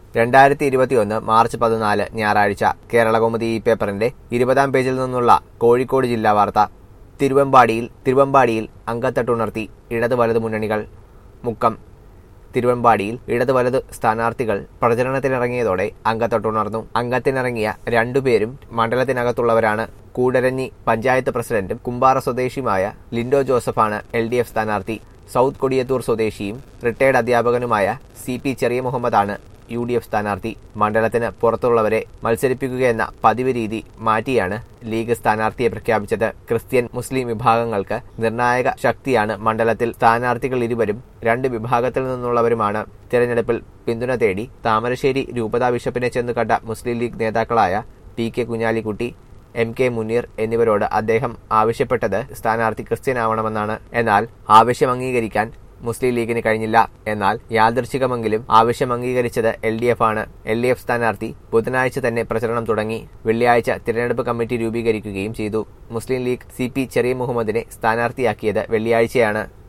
രണ്ടായിരത്തി ഇരുപത്തിയൊന്ന് മാർച്ച് പതിനാല് ഞായറാഴ്ച കേരളകൗമുദി ഈ പേപ്പറിന്റെ ഇരുപതാം പേജിൽ നിന്നുള്ള കോഴിക്കോട് ജില്ലാ വാർത്ത തിരുവമ്പാടിയിൽ തിരുവമ്പാടിയിൽ അങ്കത്തട്ടുണർത്തി ഇടത് വലത് മുന്നണികൾ മുക്കം തിരുവമ്പാടിയിൽ ഇടത് വലത് സ്ഥാനാർത്ഥികൾ പ്രചരണത്തിനിറങ്ങിയതോടെ അങ്കത്തൊട്ടുണർന്നു അംഗത്തിനിറങ്ങിയ രണ്ടുപേരും മണ്ഡലത്തിനകത്തുള്ളവരാണ് കൂടരഞ്ഞി പഞ്ചായത്ത് പ്രസിഡന്റും കുമ്പാറ സ്വദേശിയുമായ ലിൻഡോ ജോസഫാണ് എൽ ഡി എഫ് സ്ഥാനാർത്ഥി സൗത്ത് കൊടിയത്തൂർ സ്വദേശിയും റിട്ടയർഡ് അധ്യാപകനുമായ സി പി ചെറിയ മുഹമ്മദാണ് യു ഡി എഫ് സ്ഥാനാർത്ഥി മണ്ഡലത്തിന് പുറത്തുള്ളവരെ മത്സരിപ്പിക്കുകയെന്ന പതിവ് രീതി മാറ്റിയാണ് ലീഗ് സ്ഥാനാർത്ഥിയെ പ്രഖ്യാപിച്ചത് ക്രിസ്ത്യൻ മുസ്ലിം വിഭാഗങ്ങൾക്ക് നിർണായക ശക്തിയാണ് മണ്ഡലത്തിൽ സ്ഥാനാർത്ഥികൾ ഇരുവരും രണ്ട് വിഭാഗത്തിൽ നിന്നുള്ളവരുമാണ് തിരഞ്ഞെടുപ്പിൽ പിന്തുണ തേടി താമരശ്ശേരി രൂപതാ ബിഷപ്പിനെ ചെന്ന് കണ്ട മുസ്ലിം ലീഗ് നേതാക്കളായ P K Kunhalikutty M K Muneer എന്നിവരോട് അദ്ദേഹം ആവശ്യപ്പെട്ടത് സ്ഥാനാർത്ഥി ക്രിസ്ത്യനാവണമെന്നാണ് എന്നാൽ ആവശ്യം അംഗീകരിക്കാൻ മുസ്ലിം ലീഗിന് കഴിഞ്ഞില്ല എന്നാൽ യാദൃച്ഛികമെങ്കിലും ആവശ്യം അംഗീകരിച്ചത് എൽ ഡി എഫ് ആണ് എൽ ഡി എഫ് സ്ഥാനാർത്ഥി ബുധനാഴ്ച തന്നെ പ്രചരണം തുടങ്ങി വെള്ളിയാഴ്ച തിരഞ്ഞെടുപ്പ് കമ്മിറ്റി രൂപീകരിക്കുകയും ചെയ്തു മുസ്ലിം ലീഗ് സി പി ചെറിയ മുഹമ്മദിനെ സ്ഥാനാർത്ഥിയാക്കിയത് വെള്ളിയാഴ്ചയാണ്